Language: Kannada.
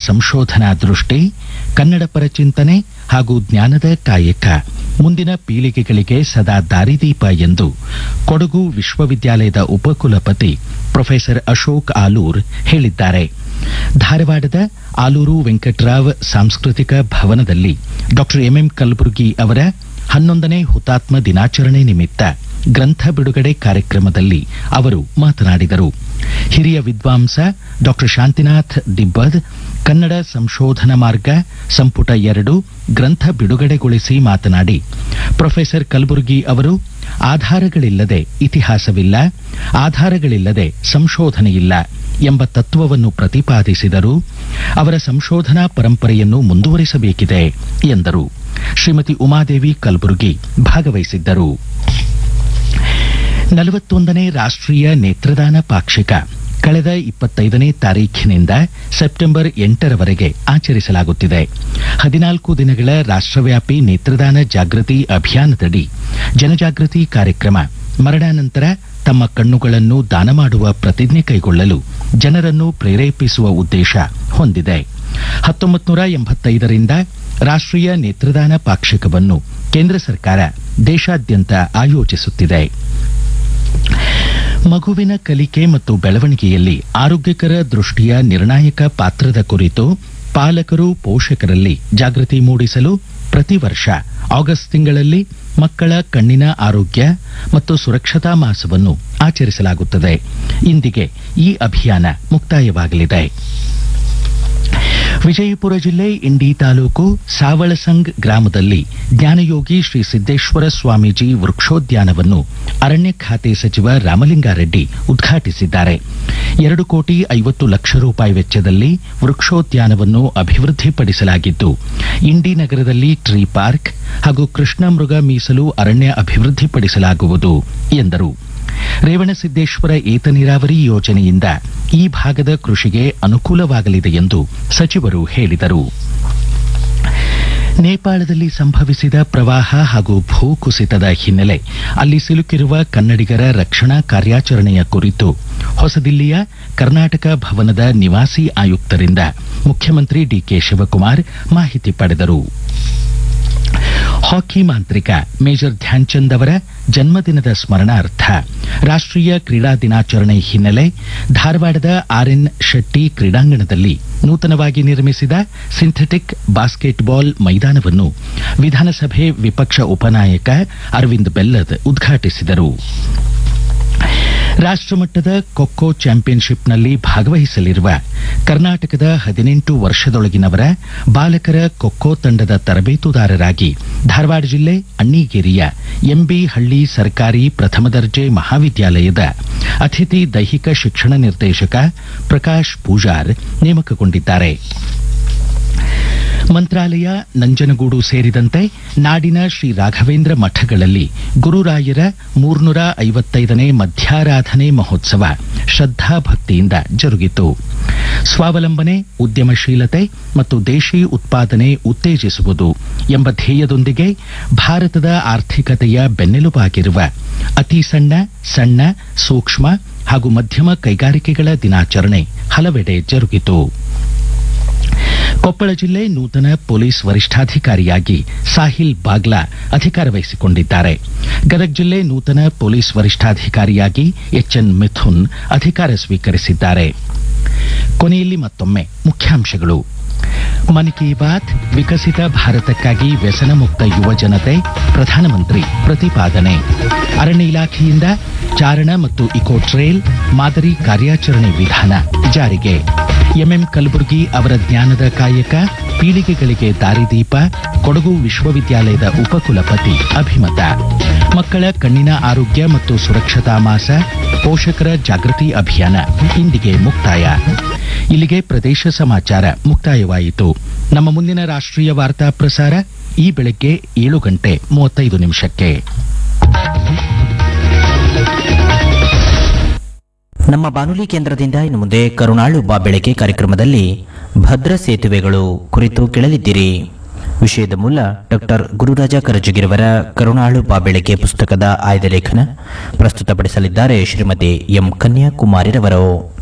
ಸಂಶೋಧನಾ ದೃಷ್ಟಿ ಕನ್ನಡ ಪರ ಚಿಂತನೆ ಹಾಗೂ ಜ್ಞಾನದ ಕಾಯಕ ಮುಂದಿನ ಪೀಳಿಗೆಗಳಿಗೆ ಸದಾ ದಾರಿದೀಪ ಎಂದು ಕೊಡಗು ವಿಶ್ವವಿದ್ಯಾಲಯದ ಉಪಕುಲಪತಿ ಪ್ರೊಫೆಸರ್ ಅಶೋಕ್ ಆಲೂರ್ ಹೇಳಿದ್ದಾರೆ ಧಾರವಾಡದ ಆಲೂರು ವೆಂಕಟರಾವ್ ಸಾಂಸ್ಕೃತಿಕ ಭವನದಲ್ಲಿ ಡಾಕ್ಟರ್ ಎಂಎಂ ಕಲಬುರ್ಗಿ ಅವರ ಹನ್ನೊಂದನೇ ಹುತಾತ್ಮ ದಿನಾಚರಣೆ ನಿಮಿತ್ತ ಗ್ರಂಥ ಬಿಡುಗಡೆ ಕಾರ್ಯಕ್ರಮದಲ್ಲಿ ಅವರು ಮಾತನಾಡಿದರು ಹಿರಿಯ ವಿದ್ವಾಂಸ ಡಾಕ್ಟರ್ ಶಾಂತಿನಾಥ್ ದಿಬ್ಬದ್ ಕನ್ನಡ ಸಂಶೋಧನಾ ಮಾರ್ಗ ಸಂಪುಟ ಎರಡು ಗ್ರಂಥ ಬಿಡುಗಡೆಗೊಳಿಸಿ ಮಾತನಾಡಿ ಪ್ರೊಫೆಸರ್ ಕಲಬುರ್ಗಿ ಅವರು ಆಧಾರಗಳಿಲ್ಲದೆ ಇತಿಹಾಸವಿಲ್ಲ ಆಧಾರಗಳಿಲ್ಲದೆ ಸಂಶೋಧನೆಯಿಲ್ಲ ಎಂಬ ತತ್ವವನ್ನು ಪ್ರತಿಪಾದಿಸಿದರು ಅವರ ಸಂಶೋಧನಾ ಪರಂಪರೆಯನ್ನು ಮುಂದುವರಿಸಬೇಕಿದೆ ಎಂದರು ಶ್ರೀಮತಿ ಉಮಾದೇವಿ ಕಲಬುರ್ಗಿ ಭಾಗವಹಿಸಿದ್ದರು ನಲವತ್ತೊಂದನೇ ರಾಷ್ಟ್ರೀಯ ನೇತ್ರದಾನ ಪಾಕ್ಷಿಕ ಕಳೆದ ಇಪ್ಪತ್ತೈದನೇ ತಾರೀಖಿನಿಂದ ಸೆಪ್ಟೆಂಬರ್ ಎಂಟರವರೆಗೆ ಆಚರಿಸಲಾಗುತ್ತಿದೆ ಹದಿನಾಲ್ಕು ದಿನಗಳ ರಾಷ್ಟ್ರವ್ಯಾಪಿ ನೇತ್ರದಾನ ಜಾಗೃತಿ ಅಭಿಯಾನದಡಿ ಜನಜಾಗೃತಿ ಕಾರ್ಯಕ್ರಮ ಮರಣಾನಂತರ ತಮ್ಮ ಕಣ್ಣುಗಳನ್ನು ದಾನ ಮಾಡುವ ಪ್ರತಿಜ್ಞೆ ಕೈಗೊಳ್ಳಲು ಜನರನ್ನು ಪ್ರೇರೇಪಿಸುವ ಉದ್ದೇಶ ಹೊಂದಿದೆ ಹತ್ತೊಂಬತ್ತು ನೂರ ಎಂಬತ್ತೈದರಿಂದ ರಾಷ್ಟ್ರೀಯ ನೇತ್ರದಾನ ಪಾಕ್ಷಿಕವನ್ನು ಕೇಂದ್ರ ಸರ್ಕಾರ ದೇಶಾದ್ಯಂತ ಆಯೋಜಿಸುತ್ತಿದೆ ಮಗುವಿನ ಕಲಿಕೆ ಮತ್ತು ಬೆಳವಣಿಗೆಯಲ್ಲಿ ಆರೋಗ್ಯಕರ ದೃಷ್ಟಿಯ ನಿರ್ಣಾಯಕ ಪಾತ್ರದ ಕುರಿತು ಪಾಲಕರು ಪೋಷಕರಲ್ಲಿ ಜಾಗೃತಿ ಮೂಡಿಸಲು ಪ್ರತಿ ವರ್ಷ ಆಗಸ್ಟ್ ತಿಂಗಳಲ್ಲಿ ಮಕ್ಕಳ ಕಣ್ಣಿನ ಆರೋಗ್ಯ ಮತ್ತು ಸುರಕ್ಷತಾ ಮಾಸವನ್ನು ಆಚರಿಸಲಾಗುತ್ತದೆ ಇಂದಿಗೆ ಈ ಅಭಿಯಾನ ಮುಕ್ತಾಯವಾಗಲಿದೆ ವಿಜಯಪುರ ಜಿಲ್ಲೆ ಇಂಡಿ ತಾಲೂಕು ಸಾವಳಸಂಗ್ ಗ್ರಾಮದಲ್ಲಿ ಜ್ಞಾನಯೋಗಿ ಶ್ರೀ ಸಿದ್ದೇಶ್ವರ ಸ್ವಾಮೀಜಿ ವೃಕ್ಷೋದ್ಯಾನವನ್ನು ಅರಣ್ಯ ಖಾತೆ ಸಚಿವ ರಾಮಲಿಂಗಾರೆಡ್ಡಿ ಉದ್ಘಾಟಿಸಿದ್ದಾರೆ ಎರಡು ಕೋಟಿ ಐವತ್ತು ಲಕ್ಷ ರೂಪಾಯಿ ವೆಚ್ಚದಲ್ಲಿ ವೃಕ್ಷೋದ್ಯಾನವನ್ನು ಅಭಿವೃದ್ಧಿಪಡಿಸಲಾಗಿದ್ದು ಇಂಡಿ ನಗರದಲ್ಲಿ ಟ್ರೀ ಪಾರ್ಕ್ ಹಾಗೂ ಕೃಷ್ಣ ಮೃಗ ಮೀಸಲು ಅರಣ್ಯ ಅಭಿವೃದ್ಧಿಪಡಿಸಲಾಗುವುದು ಎಂದರು ರೇವಣಸಿದ್ದೇಶ್ವರ ಏತ ನೀರಾವರಿ ಯೋಜನೆಯಿಂದ ಈ ಭಾಗದ ಕೃಷಿಗೆ ಅನುಕೂಲವಾಗಲಿದೆ ಎಂದು ಸಚಿವರು ಹೇಳಿದರು ನೇಪಾಳದಲ್ಲಿ ಸಂಭವಿಸಿದ ಪ್ರವಾಹ ಹಾಗೂ ಭೂಕುಸಿತದ ಹಿನ್ನೆಲೆ ಅಲ್ಲಿ ಸಿಲುಕಿರುವ ಕನ್ನಡಿಗರ ರಕ್ಷಣಾ ಕಾರ್ಯಾಚರಣೆಯ ಕುರಿತು ಹೊಸದಿಲ್ಲಿಯ ಕರ್ನಾಟಕ ಭವನದ ನಿವಾಸಿ ಆಯುಕ್ತರಿಂದ ಮುಖ್ಯಮಂತ್ರಿ ಡಿಕೆ ಶಿವಕುಮಾರ್ ಮಾಹಿತಿ ಪಡೆದರು ಹಾಕಿ ಮಾಂತ್ರಿಕ ಮೇಜರ್ ಧ್ಯಾನ್ಚಂದ್ ಅವರ ಜನ್ಮದಿನದ ಸ್ಮರಣಾರ್ಥ ರಾಷ್ಟ್ರೀಯ ಕ್ರೀಡಾ ದಿನಾಚರಣೆ ಹಿನ್ನೆಲೆ ಧಾರವಾಡದ ಆರ್ಎನ್ ಶೆಟ್ಟಿ ಕ್ರೀಡಾಂಗಣದಲ್ಲಿ ನೂತನವಾಗಿ ನಿರ್ಮಿಸಿದ ಸಿಂಥೆಟಿಕ್ ಬಾಸ್ಕೆಟ್ಬಾಲ್ ಮೈದಾನವನ್ನು ವಿಧಾನಸಭೆ ವಿಪಕ್ಷ ಉಪನಾಯಕ ಅರವಿಂದ್ ಬೆಲ್ಲದ್ ಉದ್ಘಾಟಿಸಿದರು ರಾಷ್ಟ್ರಮಟ್ಟದ ಖೋಖೋ ಚಾಂಪಿಯನ್ಶಿಪ್ನಲ್ಲಿ ಭಾಗವಹಿಸಲಿರುವ ಕರ್ನಾಟಕದ ಹದಿನೆಂಟು ವರ್ಷದೊಳಗಿನವರ ಬಾಲಕರ ಖೋಖೋ ತಂಡದ ತರಬೇತುದಾರರಾಗಿ ಧಾರವಾಡ ಜಿಲ್ಲೆ ಅಣ್ಣಿಗೇರಿಯ ಎಂಬಿ ಹಳ್ಳಿ ಸರ್ಕಾರಿ ಪ್ರಥಮ ದರ್ಜೆ ಮಹಾವಿದ್ಯಾಲಯದ ಅತಿಥಿ ದೈಹಿಕ ಶಿಕ್ಷಣ ನಿರ್ದೇಶಕ ಪ್ರಕಾಶ್ ಪೂಜಾರ್ ನೇಮಕಗೊಂಡಿದ್ದಾರೆ ಮಂತ್ರಾಲಯ ನಂಜನಗೂಡು ಸೇರಿದಂತೆ ನಾಡಿನ ಶ್ರೀ ರಾಘವೇಂದ್ರ ಮಠಗಳಲ್ಲಿ ಗುರುರಾಯರ ಮೂರ್ನೂರ ಐವತ್ತೈದನೇ ಮಧ್ಯಾರಾಧನೆ ಮಹೋತ್ಸವ ಶ್ರದ್ಧಾಭಕ್ತಿಯಿಂದ ಜರುಗಿತು ಸ್ವಾವಲಂಬನೆ ಉದ್ಯಮಶೀಲತೆ ಮತ್ತು ದೇಶಿ ಉತ್ಪಾದನೆ ಉತ್ತೇಜಿಸುವುದು ಎಂಬ ಧ್ಯೇಯದೊಂದಿಗೆ ಭಾರತದ ಆರ್ಥಿಕತೆಯ ಬೆನ್ನೆಲುಬಾಗಿರುವ ಅತಿ ಸಣ್ಣ ಸಣ್ಣ ಸೂಕ್ಷ್ಮ ಹಾಗೂ ಮಧ್ಯಮ ಕೈಗಾರಿಕೆಗಳ ದಿನಾಚರಣೆ ಹಲವೆಡೆ ಜರುಗಿತು ಕೊಪ್ಪಳ ಜಿಲ್ಲೆ ನೂತನ ಪೊಲೀಸ್ ವರಿಷ್ಠಾಧಿಕಾರಿಯಾಗಿ ಸಾಹಿಲ್ ಬಾಗ್ಲಾ ಅಧಿಕಾರ ವಹಿಸಿಕೊಂಡಿದ್ದಾರೆ ಗದಗ ಜಿಲ್ಲೆ ನೂತನ ಪೊಲೀಸ್ ವರಿಷ್ಠಾಧಿಕಾರಿಯಾಗಿ ಎಚ್ಎನ್ ಮಿಥುನ್ ಅಧಿಕಾರ ಸ್ವೀಕರಿಸಿದ್ದಾರೆ ಕೊನೆಯಲ್ಲಿ ಮತ್ತೊಮ್ಮೆ ಮುಖ್ಯಾಂಶಗಳು ಮನ್ ಕಿ ಬಾತ್ ವಿಕಸಿತ ಭಾರತಕ್ಕಾಗಿ ವ್ಯಸನ ಮುಕ್ತ ಯುವ ಜನತೆ ಪ್ರಧಾನಮಂತ್ರಿ ಪ್ರತಿಪಾದನೆ ಅರಣ್ಯ ಇಲಾಖೆಯಿಂದ ಚಾರಣ ಮತ್ತು ಇಕೋ ಟ್ರೇಲ್ ಮಾದರಿ ಕಾರ್ಯಾಚರಣೆ ವಿಧಾನ ಜಾರಿಗೆ ಎಂಎಂ ಕಲಬುರ್ಗಿ ಅವರ ಜ್ಞಾನದ ಕಾಯಕ ಪೀಳಿಗೆಗಳಿಗೆ ದಾರಿದೀಪ ಕೊಡಗು ವಿಶ್ವವಿದ್ಯಾಲಯದ ಉಪಕುಲಪತಿ ಅಭಿಮತ ಮಕ್ಕಳ ಕಣ್ಣಿನ ಆರೋಗ್ಯ ಮತ್ತು ಸುರಕ್ಷತಾ ಮಾಸ ಪೋಷಕರ ಜಾಗೃತಿ ಅಭಿಯಾನ ಇಂದಿಗೆ ಮುಕ್ತಾಯ ಇಲ್ಲಿಗೆ ಪ್ರದೇಶ ಸಮಾಚಾರ ಮುಕ್ತಾಯವಾಯಿತು ನಮ್ಮ ಮುಂದಿನ ರಾಷ್ಟ್ರೀಯ ವಾರ್ತಾ ಪ್ರಸಾರ ಈ ಬೆಳಗ್ಗೆ ಏಳು ಗಂಟೆ ಮೂವತ್ತೈದು ನಿಮಿಷಕ್ಕೆ ನಮ್ಮ ಬಾನುಲಿ ಕೇಂದ್ರದಿಂದ ಇನ್ನು ಮುಂದೆ ಕರುಣಾಳು ಬಾ ಬೆಳಕೆ ಕಾರ್ಯಕ್ರಮದಲ್ಲಿ ಭದ್ರ ಸೇತುವೆಗಳು ಕುರಿತು ಕೇಳಲಿದ್ದೀರಿ ವಿಷಯದ ಮೂಲ ಡಾಕ್ಟರ್ ಗುರುರಾಜ ಕರಜಗಿರವರ ಕರುಣಾಳು ಬಾ ಬೆಳಕೆ ಪುಸ್ತಕದ ಆಯ್ದ ಲೇಖನ ಪ್ರಸ್ತುತಪಡಿಸಲಿದ್ದಾರೆ ಶ್ರೀಮತಿ ಎಂ ಕನ್ಯಾಕುಮಾರಿರವರು